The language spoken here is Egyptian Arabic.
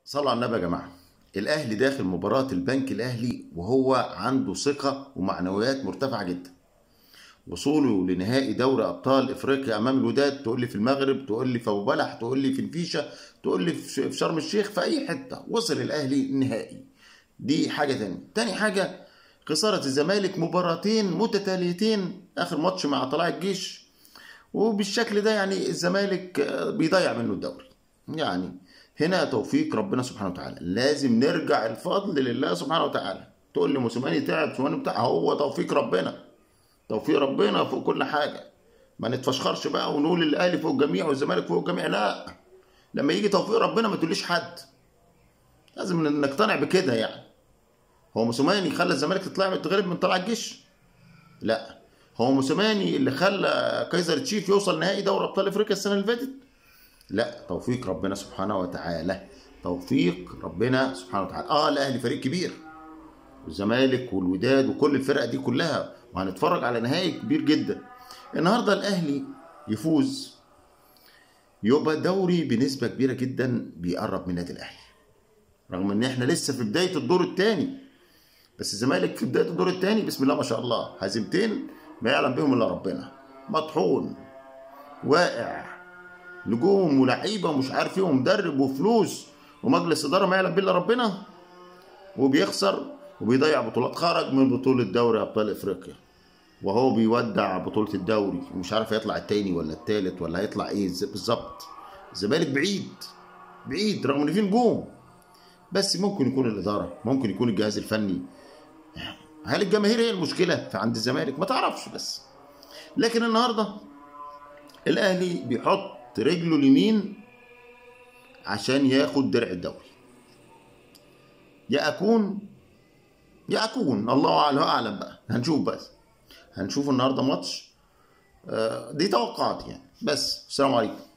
صلوا على النبي يا جماعه الاهلي داخل مباراه البنك الاهلي وهو عنده ثقه ومعنويات مرتفعه جدا وصوله لنهائي دوري ابطال افريقيا امام الوداد تقول لي في المغرب تقول لي في ابو بلح تقول لي في الفيشه تقول لي في في شرم الشيخ في اي حته وصل الاهلي النهائي دي حاجه تانية تاني حاجه خساره الزمالك مباراتين متتاليتين اخر ماتش مع طلائع الجيش وبالشكل ده يعني الزمالك آه، بيضيع منه الدوري يعني هنا توفيق ربنا سبحانه وتعالى لازم نرجع الفضل لله سبحانه وتعالى تقول لي موسيماني تعب موسيماني بتاع هو توفيق ربنا توفيق ربنا فوق كل حاجه ما نتفشخرش بقى ونقول الاهلي فوق الجميع والزمالك فوق الجميع لا لما يجي توفيق ربنا ما تقوليش حد لازم نقتنع بكده يعني هو موسيماني خلى الزمالك تطلع تتغلب من طلائع الجيش لا هو موسيماني اللي خلى كايزر تشيف يوصل نهائي دوري ابطال افريقيا السنه اللي فاتت لا توفيق ربنا سبحانه وتعالى توفيق ربنا سبحانه وتعالى اه الاهلي فريق كبير والزمالك والوداد وكل الفرق دي كلها وهنتفرج على نهائي كبير جدا النهارده الاهلي يفوز يبقى دوري بنسبه كبيره جدا بيقرب من النادي الاهلي رغم ان احنا لسه في بدايه الدور الثاني بس الزمالك في بدايه الدور الثاني بسم الله ما شاء الله هزيمتين ما يعلم بهم الا ربنا مطحون واقع نجوم ولعيبه ومش عارف ايه ومدرب وفلوس ومجلس اداره ما يعلم بيه الا ربنا وبيخسر وبيضيع بطولات خرج من بطوله دوري ابطال افريقيا وهو بيودع بطوله الدوري ومش عارف هيطلع التاني ولا التالت ولا هيطلع ايه ز- بالظبط الزمالك بعيد بعيد رغم ان فيه نجوم بس ممكن يكون الاداره ممكن يكون الجهاز الفني هل الجماهير هي المشكله في عند الزمالك ما تعرفش بس لكن النهارده الاهلي بيحط رجله اليمين عشان ياخد درع الدوري يا اكون يا اكون الله اعلم اعلم بقى هنشوف بس هنشوف النهارده ماتش آه، دي توقعات يعني بس السلام عليكم